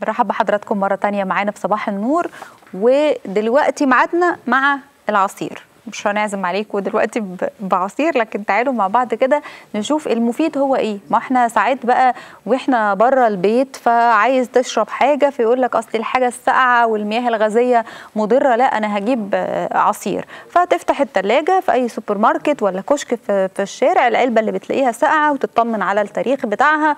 برحب بحضراتكم مرة تانية معانا في صباح النور ودلوقتي ميعادنا مع العصير مش هنعزم عليكم دلوقتي ب- بعصير لكن تعالوا مع بعض كده نشوف المفيد هو ايه ما احنا ساعات بقى واحنا بره البيت فعايز تشرب حاجه فيقول لك اصل الحاجه الساقعه والمياه الغازيه مضره لا انا هجيب آه، عصير فتفتح التلاجة في اي سوبر ماركت ولا كشك في, في الشارع العلبه اللي بتلاقيها ساقعه وتطمن على التاريخ بتاعها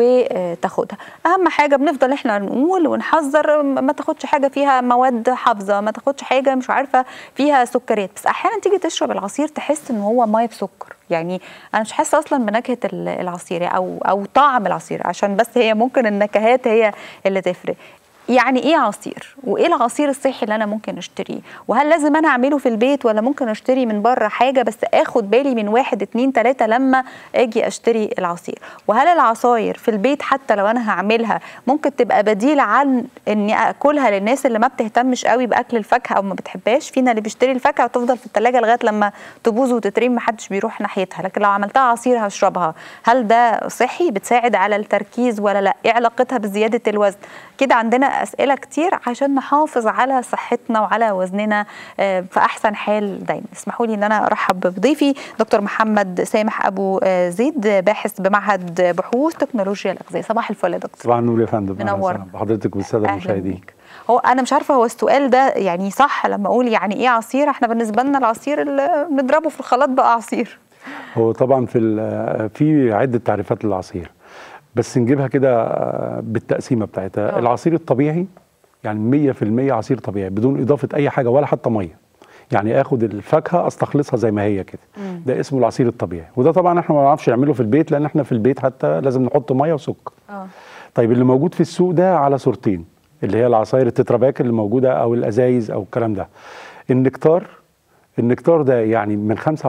وتاخدها اهم حاجه بنفضل احنا نقول ونحذر ما تاخدش حاجه فيها مواد حافظه ما تاخدش حاجه مش عارفه فيها سكريات بس احيانا تيجي تشرب العصير تحس ان هو ميه بسكر يعني انا مش حاسه اصلا بنكهه ال- العصير او او طعم العصير عشان بس هي ممكن النكهات هي اللي تفرق يعني ايه عصير وايه العصير الصحي اللي انا ممكن اشتريه وهل لازم انا اعمله في البيت ولا ممكن اشتري من بره حاجه بس اخد بالي من واحد اتنين تلاته لما اجي اشتري العصير وهل العصاير في البيت حتى لو انا هعملها ممكن تبقى بديل عن اني اكلها للناس اللي ما بتهتمش قوي باكل الفاكهه او ما بتحبهاش فينا اللي بيشتري الفاكهه وتفضل في الثلاجه لغايه لما تبوظ وتترمي محدش بيروح ناحيتها لكن لو عملتها عصير هشربها هل ده صحي بتساعد على التركيز ولا لا ايه علاقتها بزياده الوزن كده عندنا اسئله كتير عشان نحافظ على صحتنا وعلى وزننا آه، في احسن حال دايما اسمحوا لي ان انا ارحب بضيفي دكتور محمد سامح ابو آه، زيد باحث بمعهد بحوث تكنولوجيا الاغذيه صباح الفل يا دكتور صباح النور يا فندم أهلا منور. وسهلا بحضرتك والساده أهلاً المشاهدين بيك. هو انا مش عارفه هو السؤال ده يعني صح لما اقول يعني ايه عصير احنا بالنسبه لنا العصير اللي بنضربه في الخلاط بقى عصير هو طبعا في ال- في عده تعريفات للعصير بس نجيبها كده بالتقسيمه بتاعتها آه. العصير الطبيعي يعني 100% عصير طبيعي بدون اضافه اي حاجه ولا حتى ميه يعني اخد الفاكهه استخلصها زي ما هي كده مم. ده اسمه العصير الطبيعي وده طبعا احنا ما نعرفش نعمله في البيت لان احنا في البيت حتى لازم نحط ميه وسكر اه طيب اللي موجود في السوق ده على صورتين اللي هي العصاير التتراباك اللي موجوده او الازايز او الكلام ده النكتار النكتار ده يعني من 25%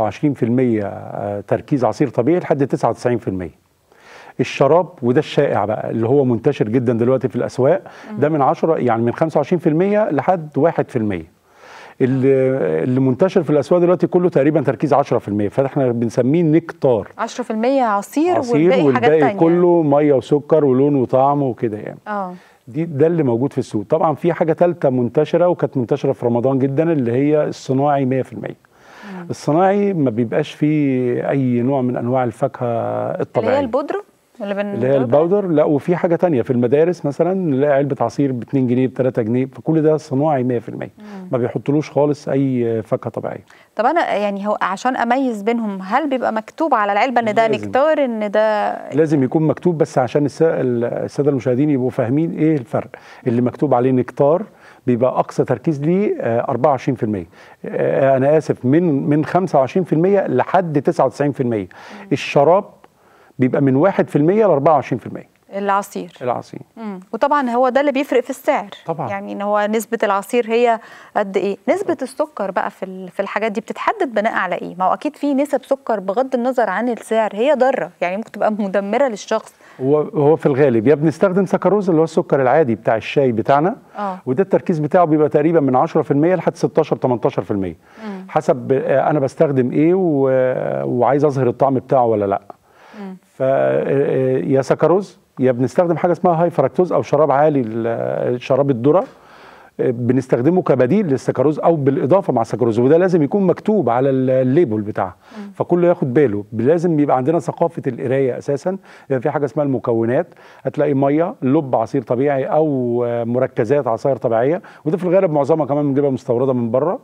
آه، تركيز عصير طبيعي لحد 99% الشراب وده الشائع بقى اللي هو منتشر جدا دلوقتي في الاسواق ده من 10 يعني من 25% لحد 1% اللي اللي منتشر في الاسواق دلوقتي كله تقريبا تركيز 10% فاحنا بنسميه نكتار 10% عصير, عصير والباقي حاجات والباقي تانية كله ميه وسكر ولون وطعم وكده يعني اه دي ده اللي موجود في السوق طبعا في حاجه ثالثه منتشره وكانت منتشره في رمضان جدا اللي هي الصناعي 100% الصناعي ما بيبقاش فيه اي نوع من انواع الفاكهه اللي هي الطبيعيه البودره اللي بن اللي هي الباودر لا وفي حاجه تانية في المدارس مثلا نلاقي علبه عصير ب 2 جنيه ب 3 جنيه فكل ده صناعي 100% ما بيحطلوش خالص اي فاكهه طبيعيه طب انا يعني هو عشان اميز بينهم هل بيبقى مكتوب على العلبه ان ده لازم. نكتار ان ده لازم يكون مكتوب بس عشان الس- الساده المشاهدين يبقوا فاهمين ايه الفرق اللي مكتوب عليه نكتار بيبقى اقصى تركيز ليه آه، 24% آه، انا اسف من من 25% لحد 99% الشراب بيبقى من 1% ل 24% العصير العصير مم. وطبعا هو ده اللي بيفرق في السعر طبعاً. يعني ان هو نسبه العصير هي قد ايه نسبه السكر بقى في ال- في الحاجات دي بتتحدد بناء على ايه ما هو اكيد في نسب سكر بغض النظر عن السعر هي ضاره يعني ممكن تبقى مدمره للشخص هو هو في الغالب يا بنستخدم سكروز اللي هو السكر العادي بتاع الشاي بتاعنا اه وده التركيز بتاعه بيبقى تقريبا من 10% لحد 16 18% حسب آه، انا بستخدم ايه و- وعايز اظهر الطعم بتاعه ولا لا مم. ف آه، يا سكروز يا بنستخدم حاجه اسمها هاي فركتوز او شراب عالي ال- شراب الذره آه، بنستخدمه كبديل للسكروز او بالاضافه مع السكروز وده لازم يكون مكتوب على ال- الليبل بتاعها فكله ياخد باله لازم يبقى عندنا ثقافه القرايه اساسا يبقى في حاجه اسمها المكونات هتلاقي ميه لب عصير طبيعي او آه، مركزات عصاير طبيعيه وده في الغالب معظمها كمان بنجيبها مستورده من بره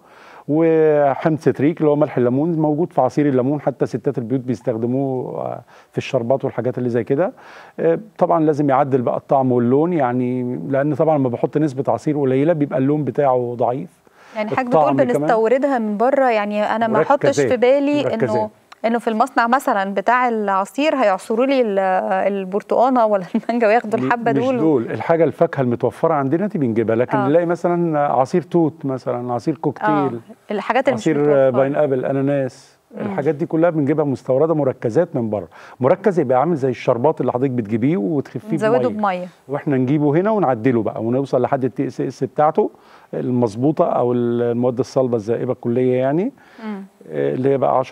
وحمض ستريك اللي هو ملح الليمون موجود في عصير الليمون حتى ستات البيوت بيستخدموه آه، في الشربات والحاجات اللي زي كده آه، طبعا لازم يعدل بقى الطعم واللون يعني لان طبعا لما بحط نسبه عصير قليله بيبقى اللون بتاعه ضعيف يعني حضرتك بتقول الطعم كمان. بنستوردها من بره يعني انا ما احطش مركزات. في بالي انه مركزات. انه في المصنع مثلا بتاع العصير هيعصروا لي ال- البرتقانه ولا المانجا وياخدوا الحبه مش دول دول الحاجه الفاكهه المتوفره عندنا دي بنجيبها لكن آه. نلاقي مثلا عصير توت مثلا عصير اه كوكتيل الحاجات اللي مش عصير متوفرة. باين ابل اناناس الحاجات دي كلها بنجيبها مستورده مركزات من بره مركز يبقى عامل زي الشربات اللي حضرتك بتجيبيه وتخفيه نزوده بميه بميه واحنا نجيبه هنا ونعدله بقى ونوصل لحد التي اس اس بتاعته المظبوطه او المواد الصلبه الذائبه الكليه يعني مم. آه، اللي هي بقى 10%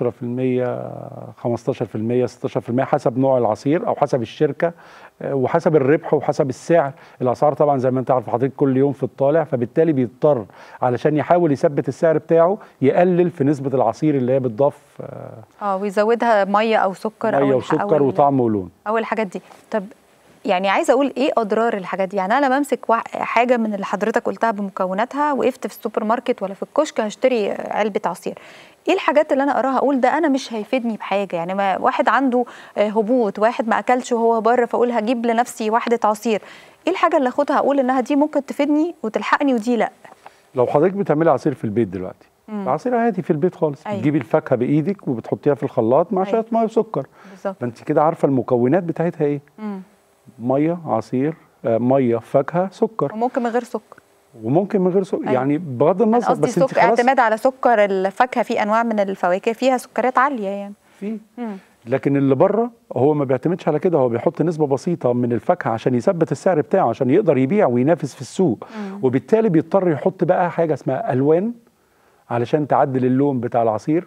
15% 16% حسب نوع العصير او حسب الشركه آه، وحسب الربح وحسب السعر الاسعار طبعا زي ما انت عارف حضرتك كل يوم في الطالع فبالتالي بيضطر علشان يحاول يثبت السعر بتاعه يقلل في نسبه العصير اللي هي بتضاف آه، اه ويزودها ميه او سكر او ميه الح- أو وسكر ال- وطعم ولون او الحاجات دي طب يعني عايزه اقول ايه اضرار الحاجات دي يعني انا بمسك وا- حاجه من اللي حضرتك قلتها بمكوناتها وقفت في السوبر ماركت ولا في الكشك هشتري علبه عصير ايه الحاجات اللي انا اقراها اقول ده انا مش هيفيدني بحاجه يعني ما واحد عنده آه، هبوط واحد ما اكلش وهو بره فاقول هجيب لنفسي واحده عصير ايه الحاجه اللي اخدها اقول انها دي ممكن تفيدني وتلحقني ودي لا لو حضرتك بتعملي عصير في البيت دلوقتي مم. عصير عادي في البيت خالص أيوة. بتجيبي الفاكهه بايدك وبتحطيها في الخلاط مع أيوة. شويه ميه وسكر بالظبط فانت كده عارفه المكونات بتاعتها ايه مم. ميه عصير آه، ميه فاكهه سكر وممكن من غير سكر وممكن من غير سكر أيوة. يعني بغض انا النظر قصدي بس انت سكر خلاص اعتماد على سكر الفاكهه في انواع من الفواكه فيها سكريات عاليه يعني في مم. لكن اللي بره هو ما بيعتمدش على كده هو بيحط نسبه بسيطه من الفاكهه عشان يثبت السعر بتاعه عشان يقدر يبيع وينافس في السوق مم. وبالتالي بيضطر يحط بقى حاجه اسمها الوان علشان تعدل اللون بتاع العصير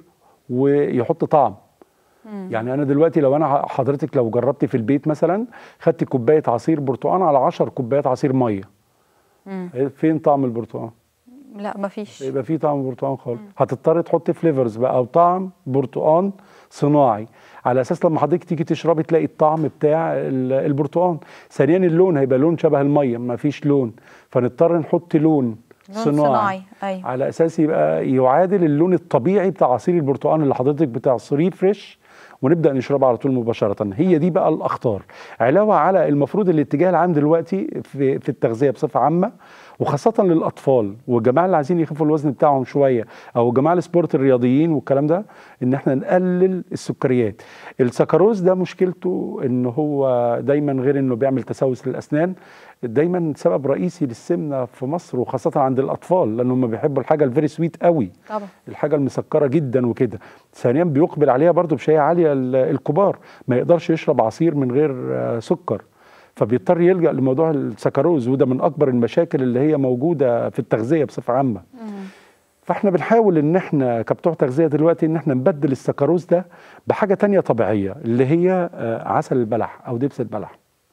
ويحط طعم مم. يعني انا دلوقتي لو انا حضرتك لو جربتي في البيت مثلا خدتي كوبايه عصير برتقال على 10 كوبايات عصير ميه مم. فين طعم البرتقال لا مفيش يبقى فيه طعم برتقال خالص هتضطري تحطي فليفرز بقى او طعم برتقال صناعي على اساس لما حضرتك تيجي تشربي تلاقي الطعم بتاع ال- البرتقال ثانيا اللون هيبقى لون شبه الميه ما فيش لون فنضطر نحط لون لون صناعي, صناعي ايوه على اساس يبقى يعادل اللون الطبيعي بتاع عصير البرتقال اللي حضرتك بتعصريه فريش ونبدا نشربه على طول مباشره هي دي بقى الاخطار علاوه على المفروض الاتجاه العام دلوقتي في في التغذيه بصفه عامه وخاصه للاطفال والجماعه اللي عايزين يخفوا الوزن بتاعهم شويه او جماعه السبورت الرياضيين والكلام ده ان احنا نقلل السكريات السكروز ده مشكلته ان هو دايما غير انه بيعمل تسوس للاسنان دايما سبب رئيسي للسمنه في مصر وخاصه عند الاطفال لانهم بيحبوا الحاجه الفيري سويت قوي طبعا الحاجه المسكره جدا وكده ثانيا بيقبل عليها برضو بشيء عاليه ال- الكبار ما يقدرش يشرب عصير من غير آه، سكر فبيضطر يلجا لموضوع السكروز وده من اكبر المشاكل اللي هي موجوده في التغذيه بصفه عامه فاحنا بنحاول ان احنا كبتوع تغذيه دلوقتي ان احنا نبدل السكروز ده بحاجه تانية طبيعيه اللي هي آه، عسل البلح او دبس البلح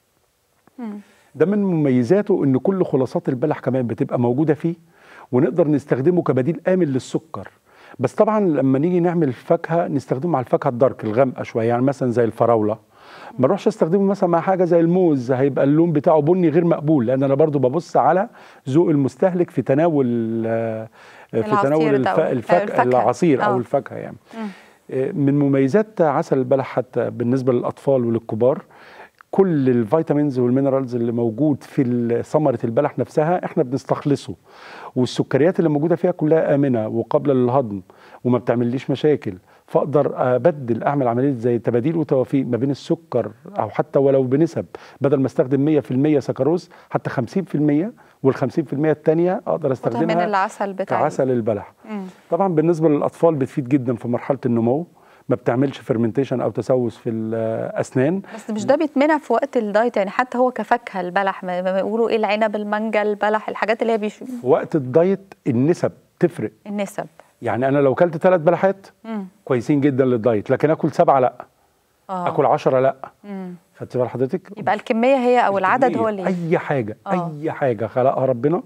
مم. ده من مميزاته ان كل خلاصات البلح كمان بتبقى موجوده فيه ونقدر نستخدمه كبديل امن للسكر بس طبعا لما نيجي نعمل فاكهه نستخدمه على الفاكهه الدارك الغامقه شويه يعني مثلا زي الفراوله ما اروحش استخدمه مثلا مع حاجه زي الموز هيبقى اللون بتاعه بني غير مقبول لان انا برضو ببص على ذوق المستهلك في تناول آه، في العصير تناول الف... ده أو الفاكهه الفاكهة. العصير او آه. الفاكهه يعني مم. من مميزات عسل البلح حتى بالنسبه للاطفال وللكبار كل الفيتامينز والمينرالز اللي موجود في ثمره البلح نفسها احنا بنستخلصه والسكريات اللي موجوده فيها كلها امنه وقابله للهضم وما بتعمليش مشاكل فاقدر ابدل اعمل عمليه زي تباديل وتوافيق ما بين السكر او حتى ولو بنسب بدل ما استخدم 100% سكروز حتى 50% وال 50% الثانيه اقدر خدها من استخدمها العسل بتاع كعسل البلح مم. طبعا بالنسبه للاطفال بتفيد جدا في مرحله النمو ما بتعملش فيرمنتيشن او تسوس في الاسنان بس مش ده بيتمنع في وقت الدايت يعني حتى هو كفاكهه البلح ما ما بيقولوا ايه العنب المانجا البلح الحاجات اللي هي بيش... في وقت الدايت النسب تفرق النسب يعني انا لو كلت ثلاث بلحات مم. كويسين جدا للدايت لكن اكل سبعه لا اه اكل عشرة لا مم. خدت بال حضرتك يبقى الكميه هي او العدد الكمية. هو اللي اي حاجه آه. اي حاجه خلقها ربنا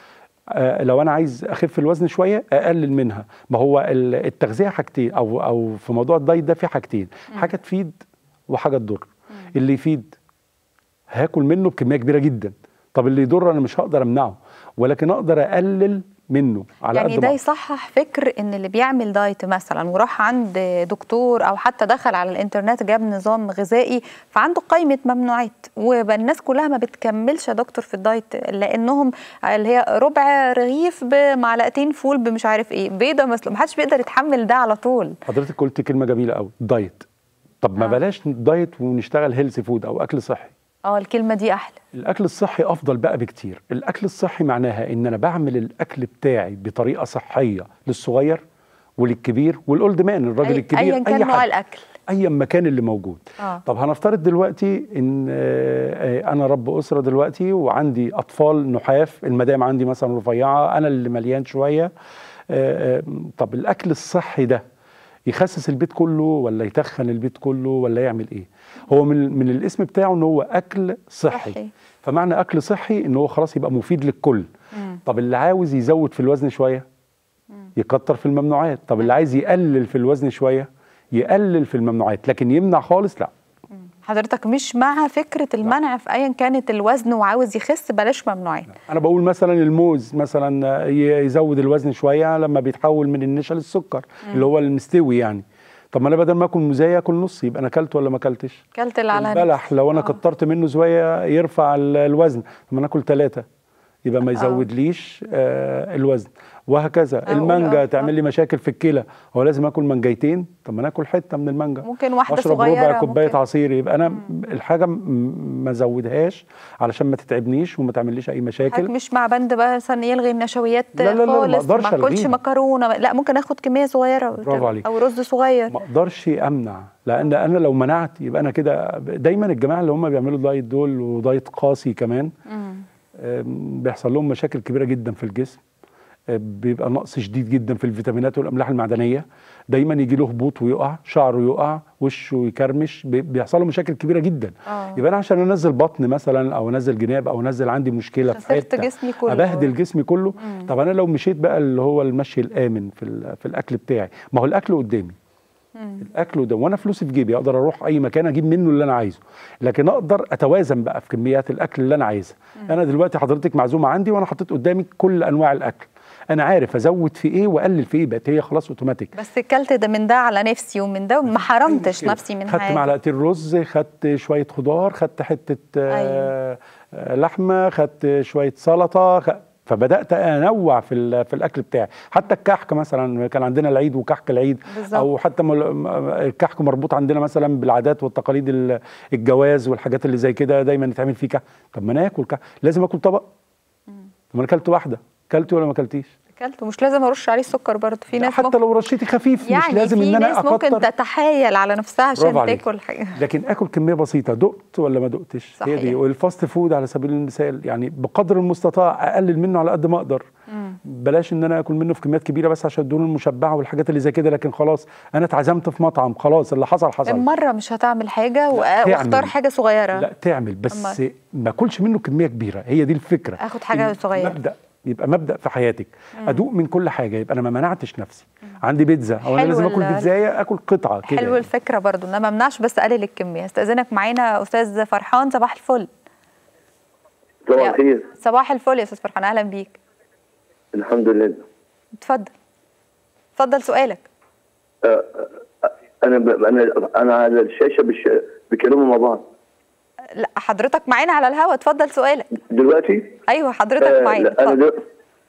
آه لو انا عايز اخف الوزن شويه اقلل منها ما هو ال- التغذيه حاجتين او او في موضوع الدايت ده في حاجتين حاجه تفيد وحاجه تضر اللي يفيد هاكل منه بكميه كبيره جدا طب اللي يضر انا مش هقدر امنعه ولكن اقدر اقلل منه على يعني قد ده ما يصحح فكر ان اللي بيعمل دايت مثلا وراح عند دكتور او حتى دخل على الانترنت جاب نظام غذائي فعنده قائمه ممنوعات والناس كلها ما بتكملش يا دكتور في الدايت لانهم اللي هي ربع رغيف بمعلقتين فول بمش عارف ايه بيضه مسلوقه محدش بيقدر يتحمل ده على طول حضرتك قلت كلمه جميله قوي دايت طب ما آه. بلاش دايت ونشتغل هيلثي فود او اكل صحي اه الكلمه دي احلى الاكل الصحي افضل بقى بكتير الاكل الصحي معناها ان انا بعمل الاكل بتاعي بطريقه صحيه للصغير وللكبير والاولد مان الراجل أي- الكبير ايا كان نوع حد الاكل ايا مكان اللي موجود آه. طب هنفترض دلوقتي ان آه، آه، انا رب اسره دلوقتي وعندي اطفال نحاف المدام عندي مثلا رفيعه انا اللي مليان شويه آه، آه، طب الاكل الصحي ده يخسس البيت كله ولا يتخن البيت كله ولا يعمل ايه هو من من الاسم بتاعه ان هو اكل صحي, صحي. فمعنى اكل صحي ان هو خلاص يبقى مفيد للكل طب اللي عاوز يزود في الوزن شويه يكتر في الممنوعات طب اللي عايز يقلل في الوزن شويه يقلل في الممنوعات لكن يمنع خالص لا حضرتك مش مع فكره المنع في ايا كانت الوزن وعاوز يخس بلاش ممنوعات انا بقول مثلا الموز مثلا ي- يزود الوزن شويه لما بيتحول من النشا للسكر اللي هو المستوي يعني طب ما انا بدل ما اكل موزايه اكل نص يبقى انا اكلت ولا ما اكلتش كلت اللي على البلح لو انا آه. كترت منه شويه يرفع ال- الوزن طب ما انا اكل ثلاثه يبقى ما يزودليش آه الوزن وهكذا أقول المانجا آه. تعمل لي مشاكل في الكلى هو لازم اكل منجيتين طب ما انا اكل حته من المانجا ممكن واحده اشرب صغيره ربع كوبايه ممكن. عصير يبقى انا الحاجه م- ما ازودهاش علشان ما تتعبنيش وما تعمليش اي حضرتك مشاكل مش مع بند بقى مثلا يلغي النشويات لا، لا، لا، ما خالص أقدرش ما اكلش ألغيها. مكرونه لا ممكن اخد كميه صغيره برافو عليك. او رز صغير ما اقدرش امنع لان انا لو منعت يبقى انا كده دايما الجماعه اللي هم بيعملوا دايت دول ودايت قاسي كمان مم. آم، بيحصل لهم مشاكل كبيره جدا في الجسم آه، بيبقى نقص شديد جدا في الفيتامينات والاملاح المعدنيه دايما يجي له هبوط ويقع شعره يقع وشه يكرمش بي- بيحصل له مشاكل كبيره جدا آه. يبقى انا عشان انزل بطن مثلا او انزل جناب او انزل عندي مشكله في خسرت حته جسمي كله. ابهدل جسمي كله طب انا لو مشيت بقى اللي هو المشي الامن في ال- في الاكل بتاعي ما هو الاكل قدامي الاكل ده وانا فلوسي في جيبي اقدر اروح اي مكان اجيب منه اللي انا عايزه لكن اقدر اتوازن بقى في كميات الاكل اللي انا عايزها انا دلوقتي حضرتك معزومه عندي وانا حطيت قدامي كل انواع الاكل انا عارف ازود في ايه واقلل في ايه بقت هي خلاص اوتوماتيك بس كلت ده من ده على نفسي ومن ده وما حرمتش مشكلة. نفسي من خدت حاجه معلقتين رز خدت شويه خضار خدت حته آه آه، لحمه خدت شويه سلطه خ... فبدات انوع في ال- في الاكل بتاعي حتى الكحك مثلا كان عندنا العيد وكحك العيد بالظبط. او حتى مل- م- الكحك مربوط عندنا مثلا بالعادات والتقاليد ال- الجواز والحاجات اللي زي كده دايما يتعمل فيه كحك طب ما انا اكل كحك لازم اكل طبق طب ما انا اكلت واحده اكلتي ولا ما اكلتيش اكلت ومش لازم ارش عليه السكر برضه في ناس حتى ممكن لو رشيتي خفيف يعني مش لازم في ان انا ناس ممكن اكتر تتحايل على نفسها عشان برافو عليك. تاكل حاجه لكن اكل كميه بسيطه دقت ولا ما دقتش هي صحيح. دي والفاست فود على سبيل المثال يعني بقدر المستطاع اقلل منه على قد ما اقدر بلاش ان انا اكل منه في كميات كبيره بس عشان الدهون المشبعه والحاجات اللي زي كده لكن خلاص انا اتعزمت في مطعم خلاص اللي حصل حصل مره مش هتعمل حاجه و- تعمل. واختار حاجه صغيره لا تعمل بس أما- ما اكلش منه كميه كبيره هي دي الفكره آخد حاجة إن صغيرة. مبدا يبقى مبدا في حياتك ادوق من كل حاجه يبقى انا ما منعتش نفسي عندي بيتزا او انا حلو لازم اكل ال- بيتزايه اكل قطعه كده حلو الفكره برضو ان انا ما امنعش بس اقلل الكميه استاذنك معانا استاذ فرحان صباح الفل صباح يا- الخير صباح الفل يا استاذ فرحان اهلا بيك الحمد لله اتفضل اتفضل سؤالك انا ب... انا انا على الشاشه بش... بيتكلموا مع بعض لا حضرتك معانا على الهوا اتفضل سؤالك دلوقتي ايوه حضرتك آه، معانا لا، انا اتفضل. دل...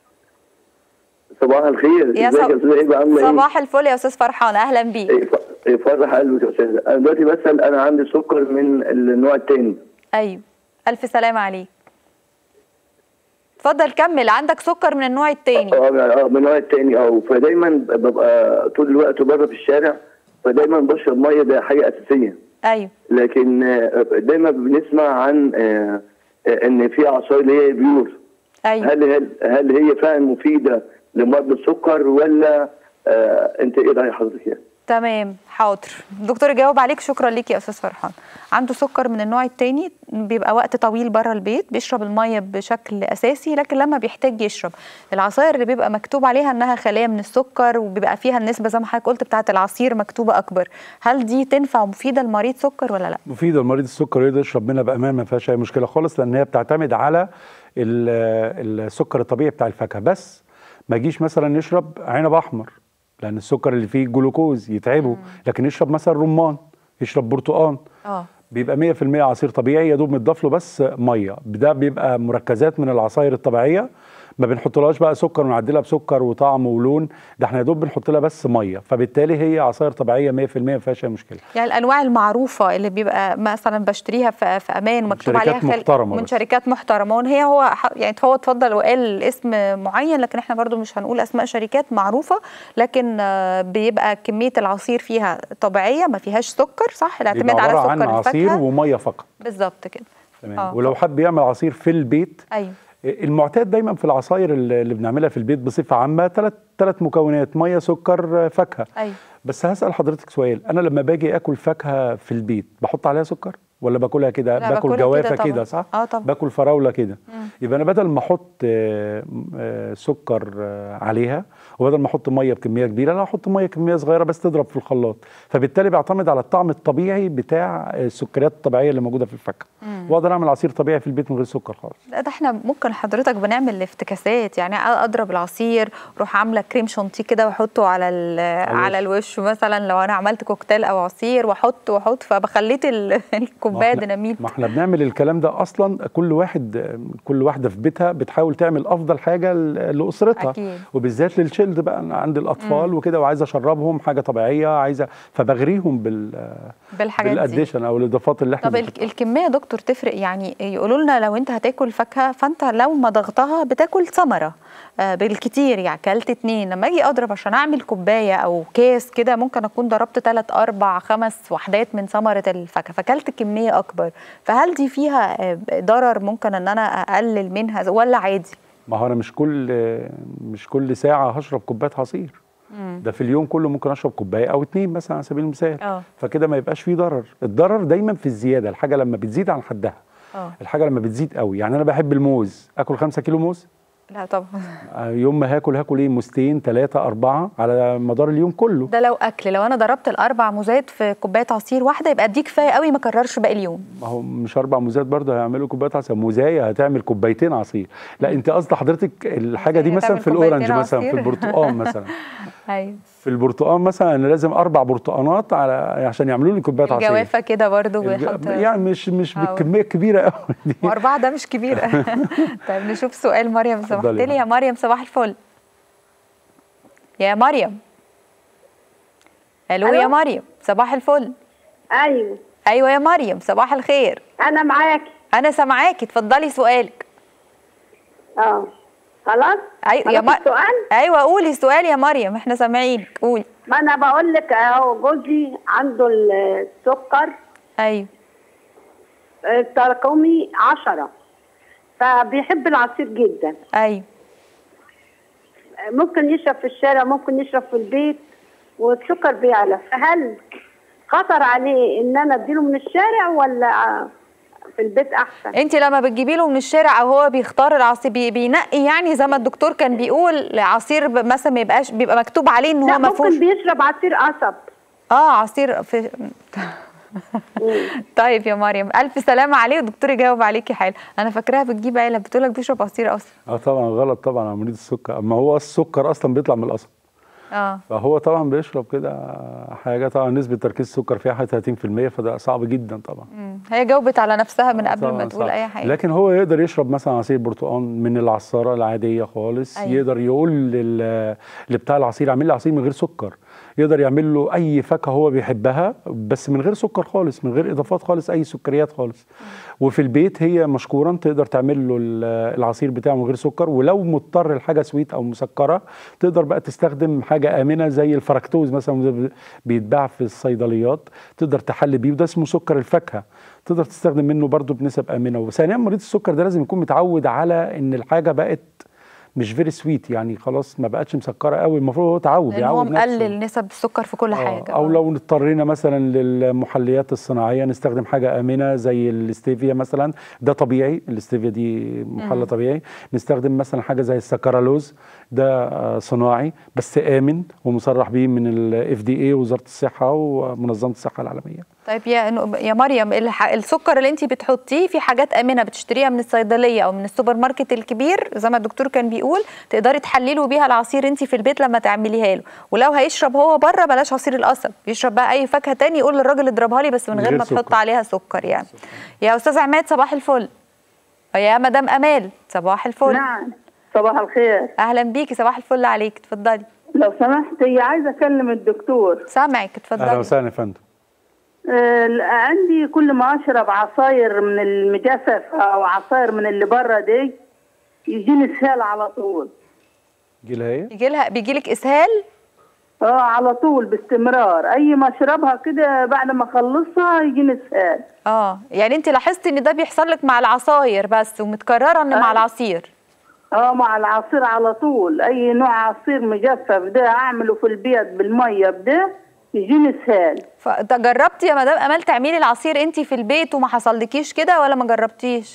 صباح الخير يا ازيك يا صب- استاذ هبه عامله ايه؟ صباح الفل يا استاذ فرحان اهلا بيك إيه، ف- إيه، فرح قلبك يا استاذ انا دلوقتي بسال انا عندي سكر من النوع الثاني ايوه الف سلامه عليك اتفضل كمل عندك سكر من النوع التاني اه اه من النوع الثاني اه فدايما ببقى طول الوقت بره في الشارع فدايما بشرب ميه ده حاجه اساسيه ايوه لكن آه، دايما بنسمع عن آه، آه، ان في عصاير اللي هي بيور ايوه هل هل هل هي فعلا مفيده لمرضى السكر ولا آه انت ايه راي حضرتك يعني؟ تمام حاضر الدكتور يجاوب عليك شكرا ليك يا استاذ فرحان عنده سكر من النوع التاني بيبقى وقت طويل بره البيت بيشرب الميه بشكل اساسي لكن لما بيحتاج يشرب العصاير اللي بيبقى مكتوب عليها انها خاليه من السكر وبيبقى فيها النسبه زي ما حضرتك قلت بتاعه العصير مكتوبه اكبر هل دي تنفع ومفيده لمريض سكر ولا لا مفيده لمريض السكر يقدر يشرب منها بامان ما فيهاش اي مشكله خالص لان هي بتعتمد على ال- السكر الطبيعي بتاع الفاكهه بس ما يجيش مثلا يشرب عنب احمر لان السكر اللي فيه جلوكوز يتعبه لكن يشرب مثلا رمان يشرب برتقان اه بيبقى 100% عصير طبيعي يا دوب متضاف له بس ميه ده بيبقى مركزات من العصاير الطبيعيه ما بنحطلهاش بقى سكر ونعدلها بسكر وطعم ولون ده احنا يا دوب بنحط لها بس ميه فبالتالي هي عصاير طبيعيه 100% ما فيهاش اي مشكله يعني الانواع المعروفه اللي بيبقى مثلا بشتريها في, في امان مكتوب عليها شركات محترمة من بس. شركات محترمه وان هي هو ح- يعني هو اتفضل وقال اسم معين لكن احنا برضو مش هنقول اسماء شركات معروفه لكن آه، بيبقى كميه العصير فيها طبيعيه ما فيهاش سكر صح الاعتماد بيبقى على عباره سكر عن عصير الفاكهه وميه فقط بالظبط كده تمام آه. ولو حب يعمل عصير في البيت ايوه المعتاد دايما في العصاير اللي اللي بنعملها في البيت بصفه عامه ثلاث ثلاث مكونات ميه سكر فاكهه ايوه بس هسال حضرتك سؤال انا لما باجي اكل فاكهه في البيت بحط عليها سكر ولا باكلها كده لا، باكل باكلها جوافه كده طبعاً. كده صح آه طبعاً. باكل فراوله كده يبقى انا بدل ما احط آه، آه، سكر آه، عليها وبدل ما احط ميه بكميه كبيره لا احط ميه كميه صغيره بس تضرب في الخلاط فبالتالي بعتمد على الطعم الطبيعي بتاع السكريات الطبيعيه اللي موجوده في الفاكهه واقدر اعمل عصير طبيعي في البيت من غير سكر خالص لا ده احنا ممكن حضرتك بنعمل افتكاسات يعني اضرب العصير اروح عامله كريم شانتيه كده واحطه على ال- على الوش مثلا لو انا عملت كوكتيل او عصير واحط واحط فبخليت ال- الكوبايه ما احنا- ديناميت ما احنا بنعمل الكلام ده اصلا كل واحد كل واحده في بيتها بتحاول تعمل افضل حاجه ل- لاسرتها أكيد. وبالذات للشيلد بقى أنا عند الاطفال وكده وعايزه اشربهم حاجه طبيعيه عايزه فبغريهم بال بالحاجات دي بالاديشن او الاضافات اللي احنا طب بنحطها. ال- الكميه يا دكتور تفرق يعني يقولوا لنا لو انت هتاكل فاكهه فانت لو مضغتها بتاكل ثمره آه بالكتير يعني كلت اتنين لما اجي اضرب عشان اعمل كوبايه او كاس كده ممكن اكون ضربت تلات اربع خمس وحدات من ثمره الفاكهه فكلت كميه اكبر فهل دي فيها آه، ضرر ممكن ان انا اقلل منها ولا عادي؟ ما هو انا مش كل مش كل ساعه هشرب كوبايه عصير ده في اليوم كله ممكن اشرب كوبايه او اتنين مثلا على سبيل المثال اه. فكده ما يبقاش فيه ضرر الضرر دايما في الزياده الحاجه لما بتزيد عن حدها اه الحاجه لما بتزيد قوي يعني انا بحب الموز اكل خمسة كيلو موز لا طبعا آه، يوم ما هاكل هاكل ايه موزتين ثلاثة أربعة على مدار اليوم كله ده لو اكل لو انا ضربت الاربع موزات في كوبايه عصير واحده يبقى دي كفايه قوي ما اكررش باقي اليوم ما هو مش أربع موزات برضه هيعملوا كوباية عصير موزاية هتعمل كوبايتين عصير لا أنت قصد حضرتك الحاجة دي موزاية مثلا تعمل في الأورنج كوبايتين مثلا في عصير؟ البرتقال مثلا ايوه في البرتقال مثلا أنا لازم أربع برتقانات على عشان يعملوا لي كوباية عصير الجوافه كده برضو الج- بيحط يعني مش مش أو. بالكمية الكبيرة قوي دي وأربعة ده مش كبير طيب نشوف سؤال مريم سمحت اتفضلي. لي يا مريم صباح الفل يا مريم الو ألو؟ يا مريم صباح الفل ايوه ايوه يا مريم صباح الخير انا معاكي انا سامعاكي اتفضلي سؤالك اه خلاص ايوه يا خلاص مر... السؤال ايوه قولي السؤال يا مريم احنا سامعينك قولي ما انا بقول لك اهو جوزي عنده السكر ايوه التراكمي عشرة فبيحب العصير جدا ايوه ممكن يشرب في الشارع ممكن يشرب في البيت والسكر بيعلى فهل خطر عليه ان انا اديله من الشارع ولا في البيت احسن انت لما بتجيبي له من الشارع او هو بيختار العصير بي... بينقي يعني زي ما الدكتور كان بيقول عصير ب- مثلا ما يبقاش بيبقى مكتوب عليه ان لا هو ما فيهوش ممكن بيشرب عصير قصب اه عصير في طيب يا مريم الف سلامه عليه والدكتور يجاوب عليكي حالا انا فاكراها بتجيب علب بتقول لك بيشرب عصير اصلا اه طبعا غلط طبعا على مريض السكر اما هو السكر اصلا بيطلع من القصب اه فهو طبعا بيشرب كده حاجه طبعا نسبه تركيز السكر فيها حوالي 30% فده صعب جدا طبعا مم. هي جاوبت على نفسها من قبل ما طبعاً تقول صعب. اي حاجه لكن هو يقدر يشرب مثلا عصير برتقال من العصاره العاديه خالص أيوة. أيوة. يقدر يقول لل- لبتاع العصير اعمل لي عصير من غير سكر يقدر يعمل له اي فاكهه هو بيحبها بس من غير سكر خالص من غير اضافات خالص اي سكريات خالص وفي البيت هي مشكورا تقدر تعمل له ال- العصير بتاعه من غير سكر ولو مضطر لحاجه سويت او مسكره تقدر بقى تستخدم حاجه امنه زي الفركتوز مثلا ده بيتباع في الصيدليات تقدر تحلي بيه وده اسمه سكر الفاكهه تقدر تستخدم منه برضو بنسب امنه وثانيا مريض السكر ده لازم يكون متعود على ان الحاجه بقت مش فيري سويت يعني خلاص ما بقتش مسكره قوي المفروض هو تعود لان هو يعود نفسه. مقلل نسب السكر في كل آه، حاجه او آه. لو اضطرينا مثلا للمحليات الصناعيه نستخدم حاجه امنه زي الاستيفيا مثلا ده طبيعي الاستيفيا دي محلى طبيعي نستخدم مثلا حاجه زي السكرالوز ده آه، صناعي بس امن ومصرح بيه من الاف دي اي وزاره الصحه ومنظمه الصحه العالميه طيب يا يا مريم الح- السكر اللي انت بتحطيه في حاجات امنه بتشتريها من الصيدليه او من السوبر ماركت الكبير زي ما الدكتور كان بيقول تقدري تحللوا بيها العصير انت في البيت لما تعمليها له ولو هيشرب هو بره بلاش عصير القصب يشرب بقى اي فاكهه تاني يقول للراجل اضربها لي بس من من غير غير ما تحط سكر. عليها سكر يعني يا استاذ عماد صباح الفل يا مدام امال صباح الفل نعم صباح الخير اهلا بيكي صباح الفل عليك اتفضلي لو سمحت هي عايزه اكلم الدكتور سامعك اهلا اتفضلي وسهلا يا فندم آه، عندي كل ما اشرب عصاير من المجفف او عصاير من اللي بره دي يجيني اسهال على طول جي لها ايه؟ بيجي لها بيجي لك اسهال اه على طول باستمرار اي ما اشربها كده بعد ما اخلصها يجيني اسهال اه يعني انت لاحظتي ان ده بيحصل لك مع العصاير بس ومتكرره ان مع أيوة. العصير اه مع العصير على طول اي نوع عصير مجفف ده اعمله في البيت بالميه بده يجيني اسهال فجربتي يا مدام امال تعملي العصير انت في البيت وما حصلكيش كده ولا ما جربتيش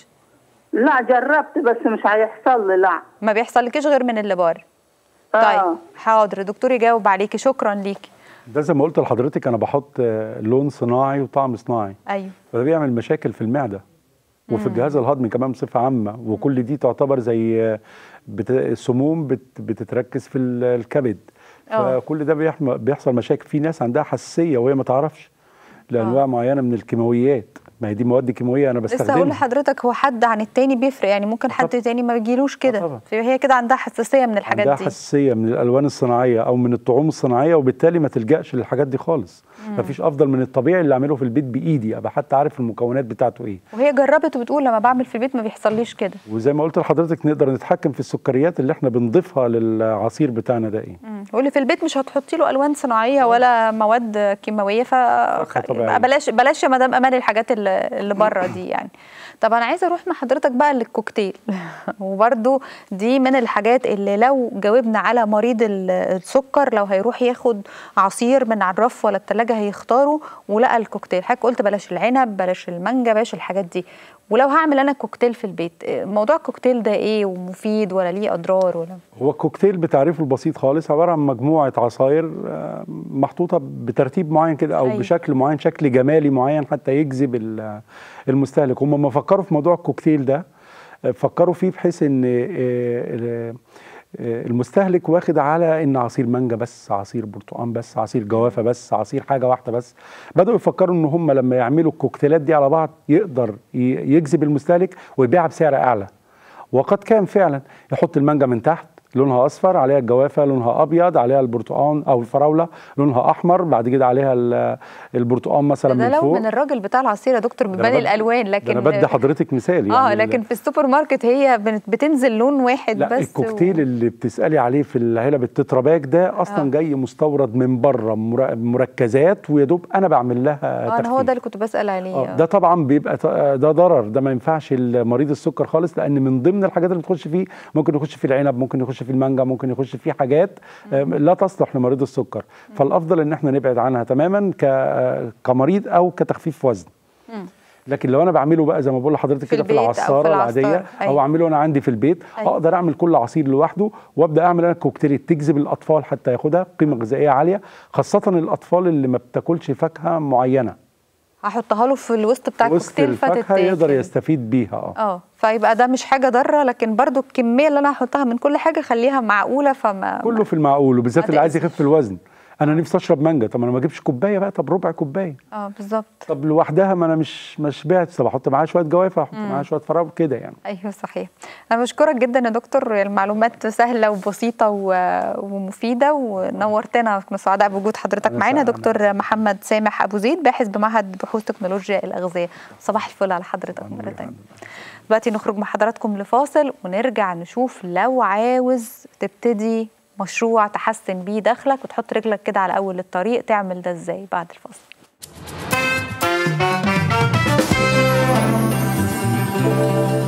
لا جربت بس مش هيحصل لي لا ما بيحصلكيش غير من اللي بره آه. طيب حاضر دكتور يجاوب عليكي شكرا ليكي ده زي ما قلت لحضرتك انا بحط آه، لون صناعي وطعم صناعي ايوه فده بيعمل مشاكل في المعده وفي الجهاز الهضمي كمان بصفه عامه وكل دي تعتبر زي آه، بت... سموم بت... بتتركز في ال- الكبد آه. فكل ده بيحم... بيحصل مشاكل في ناس عندها حساسيه وهي ما تعرفش لانواع معينه من الكيماويات ما هي دي مواد كيماويه انا لسه هقول بستخدمها لحضرتك هو حد عن التاني بيفرق يعني ممكن حد طبعا. تاني ما بيجيلوش آه كده طبعا. فهي كده عندها حساسيه من الحاجات عندها دي حساسيه من الالوان الصناعيه او من الطعوم الصناعيه وبالتالي ما تلجاش للحاجات دي خالص مفيش افضل من الطبيعي اللي اعمله في البيت بايدي ابقى حتى عارف المكونات بتاعته ايه وهي جربت وبتقول لما بعمل في البيت ما بيحصليش كده وزي ما قلت لحضرتك نقدر نتحكم في السكريات اللي احنا بنضيفها للعصير بتاعنا ده ايه مم. واللي في البيت مش هتحطي له الوان صناعيه ولا مواد كيماويه ف طبيعية. بلاش بلاش يا مدام امان الحاجات اللي اللي بره دي يعني طب انا عايزه اروح مع حضرتك بقى للكوكتيل وبرده دي من الحاجات اللي لو جاوبنا على مريض ال- السكر لو هيروح ياخد عصير من على الرف ولا التلاجة هيختاره ولقى الكوكتيل حضرتك قلت بلاش العنب بلاش المانجا بلاش الحاجات دي ولو هعمل انا كوكتيل في البيت إيه، موضوع الكوكتيل ده ايه ومفيد ولا ليه اضرار ولا هو الكوكتيل بتعريفه البسيط خالص عباره عن مجموعه عصاير آه، محطوطه بترتيب معين كده او أيوة. بشكل معين شكل جمالي معين حتى يجذب ال- المستهلك هم ما فكروا في موضوع الكوكتيل ده آه، فكروا فيه بحيث ان آه، ال- آه، المستهلك واخد على ان عصير مانجا بس عصير برتقال بس عصير جوافه بس عصير حاجه واحده بس بداوا يفكروا ان هم لما يعملوا الكوكتيلات دي على بعض يقدر ي- يجذب المستهلك ويبيعها بسعر اعلى وقد كان فعلا يحط المانجا من تحت لونها اصفر عليها الجوافه لونها ابيض عليها البرتقال او الفراوله لونها احمر بعد كده عليها ال- البرتقال مثلا ده من لو فوق من الراجل بتاع العصير يا دكتور ده بيبان أنا بدي- الالوان ده لكن انا بدي حضرتك مثال اه ال- لكن في السوبر ماركت هي بن- بتنزل لون واحد لا بس الكوكتيل و... اللي بتسالي عليه في العلب التتراباك ده اصلا آه. جاي مستورد من بره مر- مركزات ويا دوب انا بعمل لها اه انا هو تخفيف. ده اللي كنت بسال عليه آه، آه. ده طبعا بيبقى ط- آه، ده ضرر ده ما ينفعش مريض السكر خالص لان من ضمن الحاجات اللي بتخش فيه ممكن يخش في العنب ممكن يخش في المانجا ممكن يخش في حاجات آه، لا تصلح لمريض السكر فالافضل ان احنا نبعد عنها تماما ك- آه، كمريض او كتخفيف وزن لكن لو انا بعمله بقى زي ما بقول لحضرتك في كده في البيت أو في العصاره العصارة، العاديه او أيوة. اعمله انا عندي في البيت أيوة. اقدر اعمل كل عصير لوحده وابدا اعمل انا كوكتيل تجذب الاطفال حتى ياخدها قيمه غذائيه عاليه خاصه الاطفال اللي ما بتاكلش فاكهه معينه هحطها له في الوسط بتاع وسط الكوكتيل الفاكهه يقدر فتتاكل. يستفيد بيها اه اه فيبقى ده مش حاجه ضاره لكن برضو الكميه اللي انا هحطها من كل حاجه خليها معقوله فما كله في المعقول وبالذات ما اللي عايز تأذيش. يخف الوزن انا نفسي اشرب مانجا طب انا ما اجيبش كوبايه بقى طب ربع كوبايه اه بالظبط طب لوحدها ما انا مش ما شبعتش طب احط معاها شويه جوافه احط معاها شويه فراوله كده يعني ايوه صحيح انا بشكرك جدا يا دكتور المعلومات سهله وبسيطه و- ومفيده ونورتنا كنا سعداء بوجود حضرتك أنا معانا سعيد. دكتور محمد سامح ابو زيد باحث بمعهد بحوث تكنولوجيا الاغذيه صباح الفل على حضرتك مره ثانيه دلوقتي نخرج مع حضراتكم لفاصل ونرجع نشوف لو عاوز تبتدي مشروع تحسن بيه دخلك وتحط رجلك كده على اول الطريق تعمل ده ازاي بعد الفاصل Thank